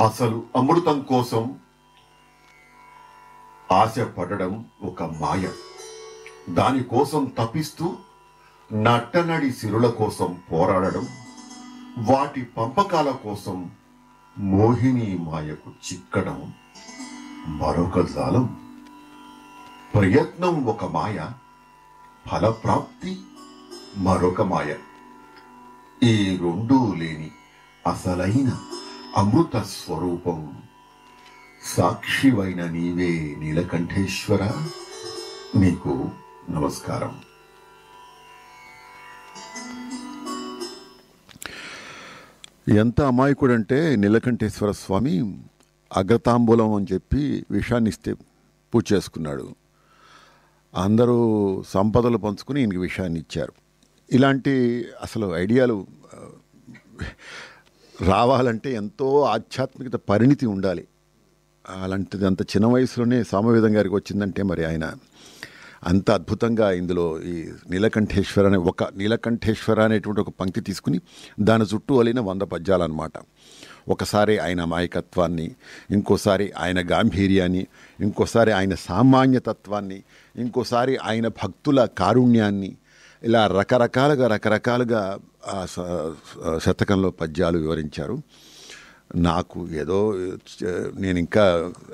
అసలు అమృతం కోసం ఆశ పడడం ఒక మాయ దానికోసం తపిస్తూ నట్టనడి సిరుల కోసం పోరాడడం వాటి పంపకాల కోసం మోహిని మాయకు చిక్కడం మరొక జాలం ప్రయత్నం ఒక మాయ ఫలప్రాప్తి మరొక మాయ ఈ రెండూ లేని అసలైన అమృత స్వరూపం సాక్షివైన నీవే నీలకంఠేశ్వర నీకు నమస్కారం ఎంత అమాయకుడంటే నీలకంఠేశ్వర స్వామి అగ్రతాంబూలం అని చెప్పి విషాన్ని ఇస్తే పూజ చేసుకున్నాడు అందరూ సంపదలు పంచుకుని ఈయనకి విషయాన్ని ఇచ్చారు ఇలాంటి అసలు ఐడియాలు ఆ, రావాలంటే ఎంతో ఆధ్యాత్మికత పరిణితి ఉండాలి అలాంటిది అంత చిన్న వయసులోనే సామవేదం గారికి వచ్చిందంటే మరి ఆయన అంత అద్భుతంగా ఇందులో ఈ నీలకంఠేశ్వర అనే ఒక నీలకంఠేశ్వర అనేటువంటి ఒక పంక్తి తీసుకుని దాని చుట్టూ అలిన వంద పద్యాలు అనమాట ఒకసారి ఆయన అమాయకత్వాన్ని ఇంకోసారి ఆయన గాంభీర్యాన్ని ఇంకోసారి ఆయన సామాన్యతత్వాన్ని ఇంకోసారి ఆయన భక్తుల కారుణ్యాన్ని ఇలా రకరకాలుగా రకరకాలుగా ఆ స- శతకంలో పద్యాలు వివరించారు నాకు ఏదో చ- నేను ఇంకా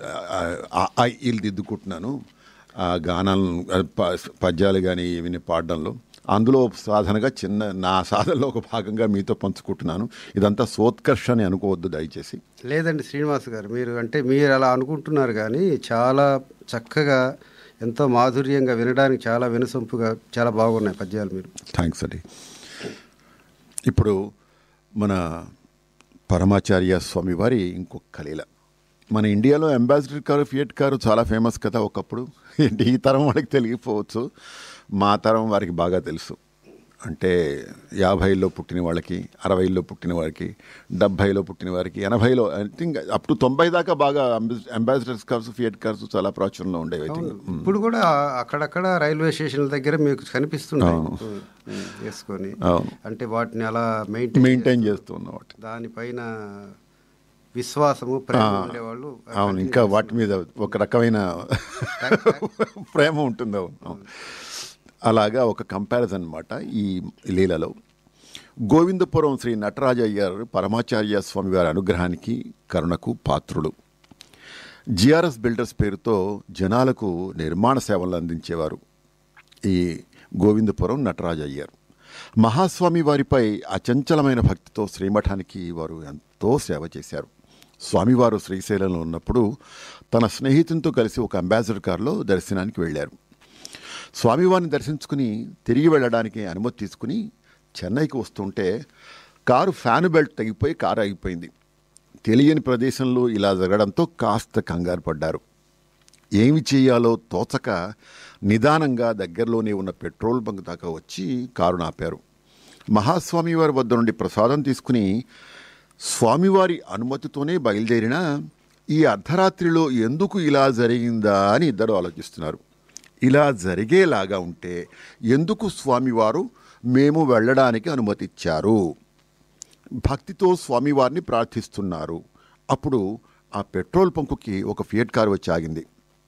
ఇల్లు దిద్దుకుంటున్నాను ఆ గానాలను ఆ ప- పద్యాలు కానీ ఇవన్నీ పాడడంలో అందులో సాధనగా చిన్న నా సాధనలో ఒక భాగంగా మీతో పంచుకుంటున్నాను ఇదంతా సోత్కర్ష అని అనుకోవద్దు దయచేసి లేదండి శ్రీనివాస్ గారు మీరు అంటే మీరు అలా అనుకుంటున్నారు కానీ చాలా చక్కగా ఎంతో మాధుర్యంగా వినడానికి చాలా వినసొంపుగా చాలా బాగున్నాయి పద్యాలు మీరు థ్యాంక్స్ అండి ఇప్పుడు మన పరమాచార్య స్వామి వారి ఇంకొక లీల మన ఇండియాలో అంబాసిడర్ కారు ఫియట్ కారు చాలా ఫేమస్ కదా ఒకప్పుడు ఏంటి ఈ తరం వాళ్ళకి తెలియకపోవచ్చు మా తరం వారికి బాగా తెలుసు అంటే యాభైలో పుట్టిన వాళ్ళకి అరవైలో పుట్టిన వారికి డెబ్భైలో పుట్టిన వారికి ఎనభైలో ఐ థింక్ అప్ టు తొంభై దాకా బాగా అంబాసిడర్స్ కార్స్ ఫియట్ కార్స్ చాలా ప్రాచుర్యంలో ఉండేవి ఐ థింక్ ఇప్పుడు కూడా అక్కడక్కడ రైల్వే స్టేషన్ల దగ్గర మీకు కనిపిస్తుంటాయి ఉమ్, ఉమ్, వేసుకొని అవును. అంటే వాటిని అలా మెయింటైన్ మెయింటైన్ చేస్తూ ఉన్నవాటి దానిపైన విశ్వాసము ప్రేమ ఉండేవాళ్ళు అవును ఇంకా వాటి మీద ఒక రకమైన ప్రేమ ఉంటుంది అవును అవును. అలాగా ఒక కంపారిజన్ అనమాట ఈ లీలలో గోవిందపురం శ్రీ నటరాజయ్య గారు పరమాచార్య స్వామి వారి అనుగ్రహానికి కరుణకు పాత్రులు జిఆర్ఎస్ బిల్డర్స్ పేరుతో జనాలకు నిర్మాణ సేవలు అందించేవారు ఈ గోవిందపురం నటరాజు అయ్యారు మహాస్వామి వారిపై అచంచలమైన భక్తితో శ్రీమఠానికి వారు ఎంతో సేవ చేశారు స్వామివారు శ్రీశైలంలో ఉన్నప్పుడు తన స్నేహితునితో కలిసి ఒక అంబాసిడర్ కారులో దర్శనానికి వెళ్ళారు స్వామివారిని దర్శించుకుని తిరిగి వెళ్ళడానికి అనుమతి తీసుకుని చెన్నైకి వస్తుంటే కారు ఫ్యాన్ బెల్ట్ తగ్గిపోయి కారు ఆగిపోయింది తెలియని ప్రదేశంలో ఇలా జరగడంతో కాస్త కంగారు పడ్డారు ఏమి చేయాలో తోచక నిదానంగా దగ్గరలోనే ఉన్న పెట్రోల్ బంక్ దాకా వచ్చి కారు ఆపారు మహాస్వామి వారి వద్ద నుండి ప్రసాదం తీసుకుని స్వామివారి అనుమతితోనే బయలుదేరినా ఈ అర్ధరాత్రిలో ఎందుకు ఇలా జరిగిందా అని ఇద్దరు ఆలోచిస్తున్నారు ఇలా జరిగేలాగా ఉంటే ఎందుకు స్వామివారు మేము వెళ్ళడానికి అనుమతిచ్చారు భక్తితో స్వామివారిని ప్రార్థిస్తున్నారు అప్పుడు ఆ పెట్రోల్ పంకుకి ఒక ఫియట్ కారు వచ్చి ఆగింది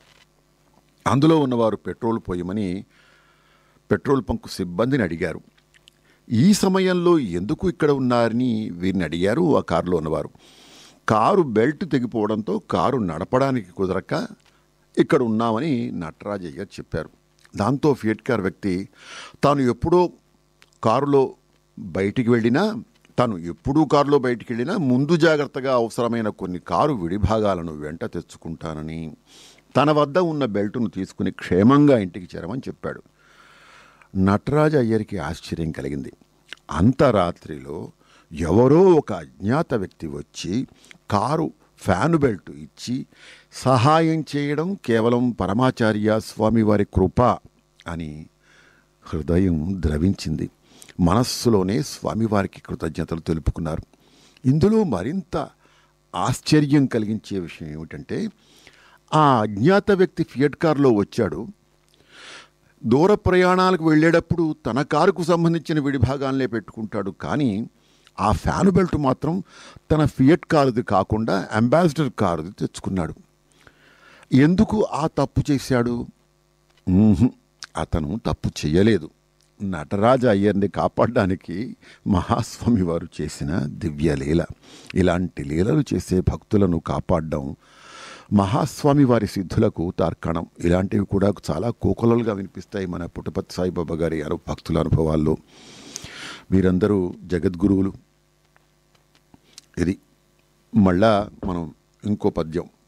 అందులో ఉన్నవారు పెట్రోల్ పోయమని పెట్రోల్ పంకు సిబ్బందిని అడిగారు ఈ సమయంలో ఎందుకు ఇక్కడ ఉన్నారని వీరిని అడిగారు ఆ కారులో ఉన్నవారు కారు బెల్ట్ తెగిపోవడంతో కారు నడపడానికి కుదరక ఇక్కడ ఉన్నామని నటరాజయ్య గారు చెప్పారు దాంతో ఫియట్ కార్ వ్యక్తి తాను ఎప్పుడో కారులో బయటికి వెళ్ళినా తను ఎప్పుడూ కారులో బయటికి వెళ్ళినా ముందు జాగ్రత్తగా అవసరమైన కొన్ని కారు విడిభాగాలను వెంట తెచ్చుకుంటానని తన వద్ద ఉన్న బెల్టును తీసుకుని క్షేమంగా ఇంటికి చేరమని చెప్పాడు నటరాజ అయ్యరికి ఆశ్చర్యం కలిగింది అంత రాత్రిలో ఎవరో ఒక అజ్ఞాత వ్యక్తి వచ్చి కారు ఫ్యాను బెల్ట్ ఇచ్చి సహాయం చేయడం కేవలం పరమాచార్య స్వామివారి కృప అని హృదయం ద్రవించింది మనస్సులోనే స్వామివారికి కృతజ్ఞతలు తెలుపుకున్నారు ఇందులో మరింత ఆశ్చర్యం కలిగించే విషయం ఏమిటంటే ఆ అజ్ఞాత వ్యక్తి ఫియట్ కారులో వచ్చాడు దూర ప్రయాణాలకు వెళ్ళేటప్పుడు తన కారుకు సంబంధించిన విడిభాగాలనే పెట్టుకుంటాడు కానీ ఆ ఫ్యాన్ బెల్ట్ మాత్రం తన ఫియట్ కారుది కాకుండా అంబాసిడర్ కారుది తెచ్చుకున్నాడు ఎందుకు ఆ తప్పు చేశాడు మ్మ్హ్. అతను తప్పు చేయలేదు నటరాజ అయ్యర్ని కాపాడడానికి మహాస్వామి వారు చేసిన దివ్య లీల ఇలాంటి లీలలు చేసే భక్తులను కాపాడడం మహాస్వామి వారి సిద్ధులకు తార్కణం ఇలాంటివి కూడా చాలా కోకొలలుగా వినిపిస్తాయి మన పుట్టపతి సాయిబాబా గారి అను భక్తుల అనుభవాల్లో మీరందరూ జగద్గురువులు ఇది మళ్ళా మనం ఇంకో పద్యం